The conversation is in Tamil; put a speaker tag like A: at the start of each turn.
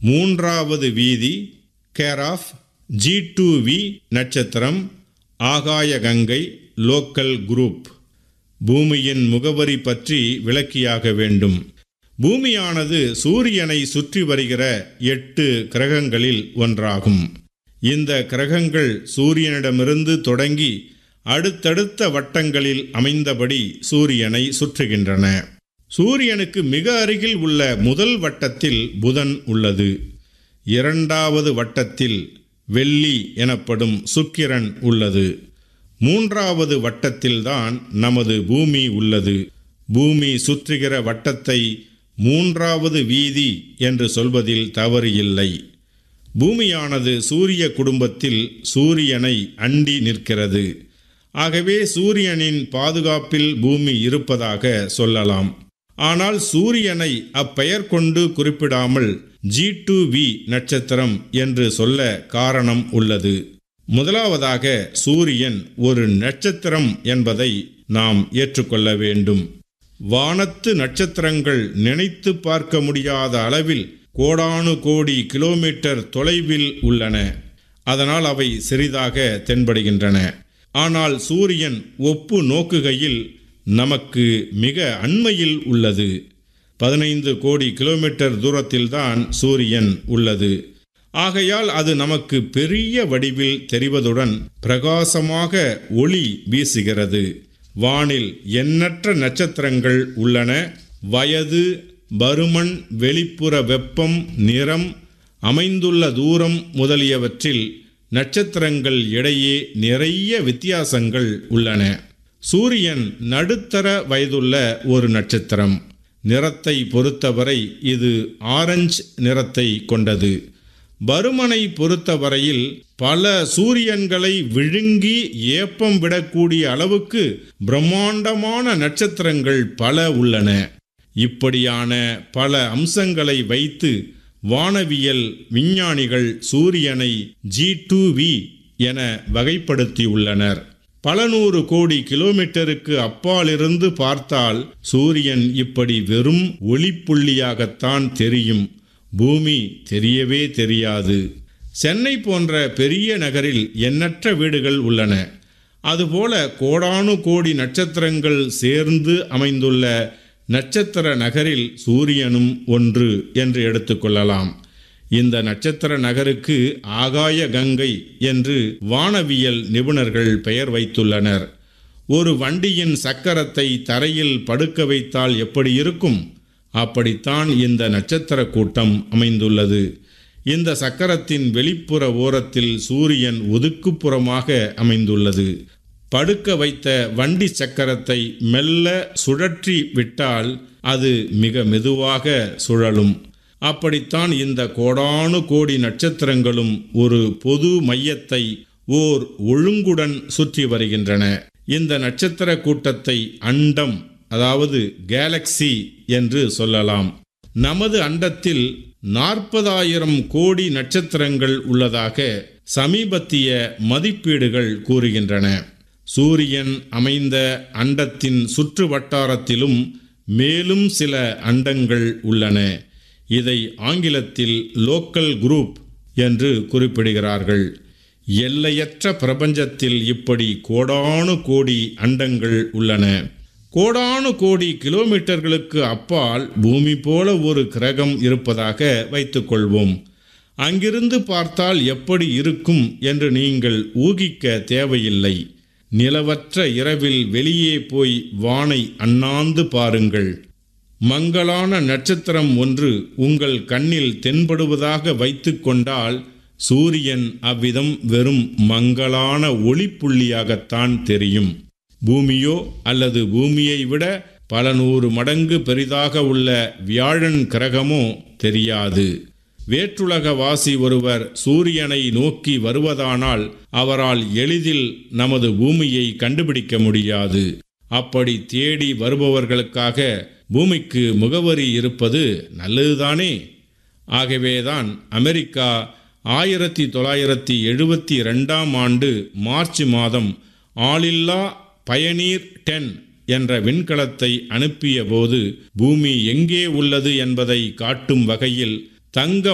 A: மூன்றாவது வீதி care of G two V நட்சத்திரம் ஆகாய கங்கை லோக்கல் குரூப் பூமியின் முகவரி பற்றி விளக்கியாக வேண்டும் பூமியானது சூரியனை சுற்றி வருகிற எட்டு கிரகங்களில் ஒன்றாகும் இந்த கிரகங்கள் சூரியனிடமிருந்து தொடங்கி அடுத்தடுத்த வட்டங்களில் அமைந்தபடி சூரியனை சுற்றுகின்றன சூரியனுக்கு மிக அருகில் உள்ள முதல் வட்டத்தில் புதன் உள்ளது இரண்டாவது வட்டத்தில் வெள்ளி எனப்படும் சுக்கிரன் உள்ளது மூன்றாவது வட்டத்தில்தான் நமது பூமி உள்ளது பூமி சுற்றுகிற வட்டத்தை மூன்றாவது வீதி என்று சொல்வதில் தவறு இல்லை பூமியானது சூரிய குடும்பத்தில் சூரியனை அண்டி நிற்கிறது ஆகவே சூரியனின் பாதுகாப்பில் பூமி இருப்பதாக சொல்லலாம் ஆனால் சூரியனை அப்பெயர் கொண்டு குறிப்பிடாமல் ஜி டு வி நட்சத்திரம் என்று சொல்ல காரணம் உள்ளது முதலாவதாக சூரியன் ஒரு நட்சத்திரம் என்பதை நாம் ஏற்றுக்கொள்ள வேண்டும் வானத்து நட்சத்திரங்கள் நினைத்து பார்க்க முடியாத அளவில் கோடானு கோடி கிலோமீட்டர் தொலைவில் உள்ளன அதனால் அவை சிறிதாக தென்படுகின்றன ஆனால் சூரியன் ஒப்பு நோக்குகையில் நமக்கு மிக அண்மையில் உள்ளது பதினைந்து கோடி கிலோமீட்டர் தூரத்தில்தான் சூரியன் உள்ளது ஆகையால் அது நமக்கு பெரிய வடிவில் தெரிவதுடன் பிரகாசமாக ஒளி வீசுகிறது வானில் எண்ணற்ற நட்சத்திரங்கள் உள்ளன வயது பருமன் வெளிப்புற வெப்பம் நிறம் அமைந்துள்ள தூரம் முதலியவற்றில் நட்சத்திரங்கள் இடையே நிறைய வித்தியாசங்கள் உள்ளன சூரியன் நடுத்தர வயதுள்ள ஒரு நட்சத்திரம் நிறத்தை பொறுத்தவரை இது ஆரஞ்சு நிறத்தை கொண்டது பருமனை பொறுத்தவரையில் பல சூரியன்களை விழுங்கி ஏப்பம் விடக்கூடிய அளவுக்கு பிரம்மாண்டமான நட்சத்திரங்கள் பல உள்ளன இப்படியான பல அம்சங்களை வைத்து வானவியல் விஞ்ஞானிகள் சூரியனை ஜி டு வி என வகைப்படுத்தியுள்ளனர் பல நூறு கோடி கிலோமீட்டருக்கு அப்பாலிருந்து பார்த்தால் சூரியன் இப்படி வெறும் ஒளிப்புள்ளியாகத்தான் தெரியும் பூமி தெரியவே தெரியாது சென்னை போன்ற பெரிய நகரில் எண்ணற்ற வீடுகள் உள்ளன அதுபோல கோடானு கோடி நட்சத்திரங்கள் சேர்ந்து அமைந்துள்ள நட்சத்திர நகரில் சூரியனும் ஒன்று என்று எடுத்துக்கொள்ளலாம் இந்த நட்சத்திர நகருக்கு ஆகாய கங்கை என்று வானவியல் நிபுணர்கள் பெயர் வைத்துள்ளனர் ஒரு வண்டியின் சக்கரத்தை தரையில் படுக்க வைத்தால் எப்படி இருக்கும் அப்படித்தான் இந்த நட்சத்திர கூட்டம் அமைந்துள்ளது இந்த சக்கரத்தின் வெளிப்புற ஓரத்தில் சூரியன் ஒதுக்குப்புறமாக அமைந்துள்ளது படுக்க வைத்த வண்டி சக்கரத்தை மெல்ல சுழற்றி விட்டால் அது மிக மெதுவாக சுழலும் அப்படித்தான் இந்த கோடானு கோடி நட்சத்திரங்களும் ஒரு பொது மையத்தை ஓர் ஒழுங்குடன் சுற்றி வருகின்றன இந்த நட்சத்திர கூட்டத்தை அண்டம் அதாவது கேலக்சி என்று சொல்லலாம் நமது அண்டத்தில் நாற்பதாயிரம் கோடி நட்சத்திரங்கள் உள்ளதாக சமீபத்திய மதிப்பீடுகள் கூறுகின்றன சூரியன் அமைந்த அண்டத்தின் சுற்று வட்டாரத்திலும் மேலும் சில அண்டங்கள் உள்ளன இதை ஆங்கிலத்தில் லோக்கல் குரூப் என்று குறிப்பிடுகிறார்கள் எல்லையற்ற பிரபஞ்சத்தில் இப்படி கோடானு கோடி அண்டங்கள் உள்ளன கோடானு கோடி கிலோமீட்டர்களுக்கு அப்பால் பூமி போல ஒரு கிரகம் இருப்பதாக வைத்துக்கொள்வோம் அங்கிருந்து பார்த்தால் எப்படி இருக்கும் என்று நீங்கள் ஊகிக்க தேவையில்லை நிலவற்ற இரவில் வெளியே போய் வானை அண்ணாந்து பாருங்கள் மங்களான நட்சத்திரம் ஒன்று உங்கள் கண்ணில் தென்படுவதாக வைத்துக்கொண்டால் சூரியன் அவ்விதம் வெறும் மங்களான ஒளிப்புள்ளியாகத்தான் தெரியும் பூமியோ அல்லது பூமியை விட பல நூறு மடங்கு பெரிதாக உள்ள வியாழன் கிரகமோ தெரியாது வேற்றுலகவாசி ஒருவர் சூரியனை நோக்கி வருவதானால் அவரால் எளிதில் நமது பூமியை கண்டுபிடிக்க முடியாது அப்படி தேடி வருபவர்களுக்காக பூமிக்கு முகவரி இருப்பது நல்லதுதானே ஆகவேதான் அமெரிக்கா ஆயிரத்தி தொள்ளாயிரத்தி எழுபத்தி ரெண்டாம் ஆண்டு மார்ச் மாதம் ஆளில்லா பயனீர் டென் என்ற விண்கலத்தை அனுப்பிய போது பூமி எங்கே உள்ளது என்பதை காட்டும் வகையில் தங்க